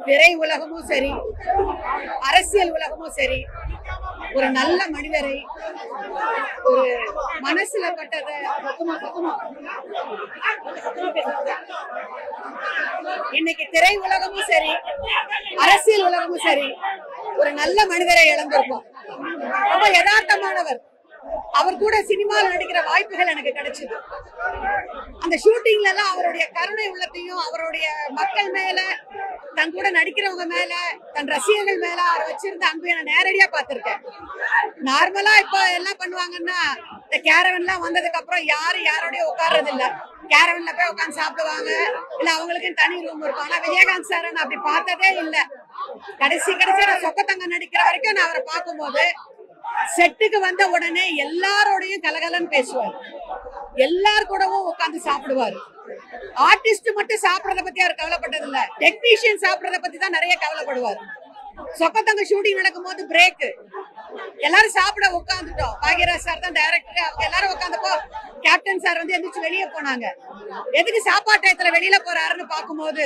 திரை உலகமும் சரி அரசியல் உலகமும் சரி ஒரு நல்ல மனிதரை ஒரு மனசுல பட்டதை பக்குமா, பக்குமா. இன்னைக்கு திரை உலகமும் சரி அரசியல் உலகமும் சரி ஒரு நல்ல மனிதரை இழந்திருக்கோம் ரொம்ப யதார்த்தமானவர் அவர் கூட சினிமாவில் நடிக்கிற வாய்ப்புகள் எனக்கு கிடைச்சது அந்த ஷூட்டிங்ல எல்லாம் அவருடைய கருணை உள்ளத்தையும் அவருடைய மக்கள் மேல தன் கூட நடிக்கிறவங்க மேல தன் ரசிகர்கள் மேல அவர் வச்சிருந்த அன்பையும் நான் நேரடியா பார்த்திருக்கேன் நார்மலா இப்ப என்ன பண்ணுவாங்கன்னா இந்த கேரவன்லாம் வந்ததுக்கு அப்புறம் யாரு யாரோடய உட்கார்றது இல்ல கேரவன்ல போய் உட்காந்து சாப்பிடுவாங்க இல்ல அவங்களுக்கு தனி ரூம் இருக்கும் ஆனா விஜயகாந்த் சார் நான் அப்படி பார்த்ததே இல்ல கடைசி கடைசி நான் சொக்கத்தங்க நடிக்கிற வரைக்கும் நான் அவரை பார்க்கும்போது செட்டுக்கு வந்த உடனே எல்லாரோடையும் கலகலன்னு பேசுவார் எல்லார் கூடவும் உட்கார்ந்து சாப்பிடுவார் ஆர்டிஸ்ட் மட்டும் சாப்பிடறத பத்தி அவர் கவலைப்பட்டது இல்ல டெக்னீஷியன் சாப்பிடறத பத்தி தான் நிறைய கவலைப்படுவார் சொக்கத்தங்க ஷூட்டிங் நடக்கும்போது பிரேக் எல்லாரும் சாப்பிட உட்காந்துட்டோம் பாக்யராஜ் சார் தான் டைரக்டர் அவங்க எல்லாரும் உட்காந்தப்போ கேப்டன் சார் வந்து எந்திரிச்சு வெளியே போனாங்க எதுக்கு சாப்பாட்டு டயத்துல வெளியில போறாருன்னு பார்க்கும்போது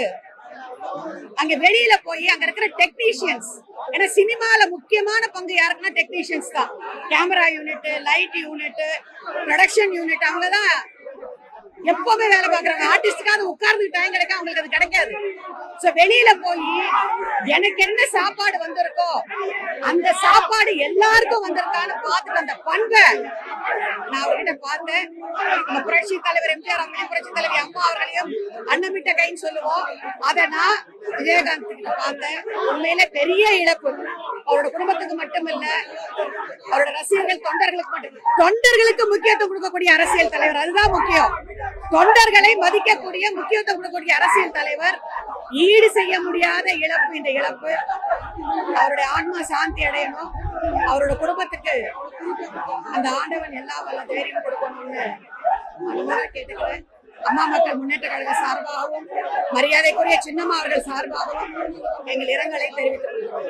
அங்க வெளியில போய் அங்க இருக்கிற டெக்னீஷியன்ஸ் ஏன்னா சினிமால முக்கியமான பங்கு யாருக்குன்னா டெக்னீஷியன்ஸ் தான் camera unit light unit production unit அவங்க தான் எப்பவுமே வேலை பாக்குறாங்க ஆர்டிஸ்டுக்காவது உட்கார்ந்து டைம் கிடைக்க அவங்களுக்கு அது கிடைக்காது சோ வெளியில போய் எனக்கு என்ன சாப்பாடு வந்திருக்கோ அந்த சாப்பாடு எல்லாருக்கும் வந்திருக்கான்னு பார்த்துட்டு அந்த பண்பை நான் அவர்கிட்ட பார்த்தேன் நம்ம புரட்சி தலைவர் எம்ஜிஆர் அவர்களையும் புரட்சி தலைவி அம்மா அவர்களையும் அன்னமிட்ட கைன்னு சொல்லுவோம் அதை நான் விஜயகாந்த் கிட்ட பார்த்தேன் உண்மையில பெரிய இழப்பு அவரோட குடும்பத்துக்கு மட்டுமில்ல அவரோட ரசிகர்கள் தொண்டர்களுக்கு மட்டும் தொண்டர்களுக்கு முக்கியத்துவம் கொடுக்கக்கூடிய அரசியல் தலைவர் அதுதான் முக்கியம் தொண்டர்களை மதிக்கக்கூடிய முக்கியத்துவம் கொடுக்கக்கூடிய அரசியல் தலைவர் ஈடு செய்ய முடியாத இழப்பு இந்த இழப்பு அவருடைய ஆன்மா சாந்தி அடையணும் அவரோட குடும்பத்துக்கு அந்த ஆண்டவன் எல்லா வல்ல தைரியம் கொடுக்கணும்னு அன்போட கேட்டுக்கிறேன் அம்மா மக்கள் முன்னேற்ற கழக சார்பாகவும் மரியாதைக்குரிய சின்னம்மா அவர்கள் சார்பாகவும் எங்கள் இரங்கலை தெரிவித்துக் கொள்கிறோம்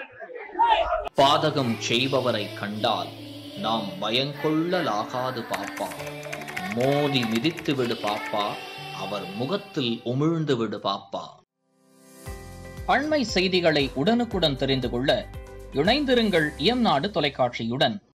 பாதகம் செய்பவரை கண்டால் நாம் பயங்கொள்ளலாகாது பாப்பா மோதி மிதித்து விடு பாப்பா அவர் முகத்தில் உமிழ்ந்து விடு பாப்பா அண்மை செய்திகளை உடனுக்குடன் தெரிந்து கொள்ள இணைந்திருங்கள் இயம்நாடு தொலைக்காட்சியுடன்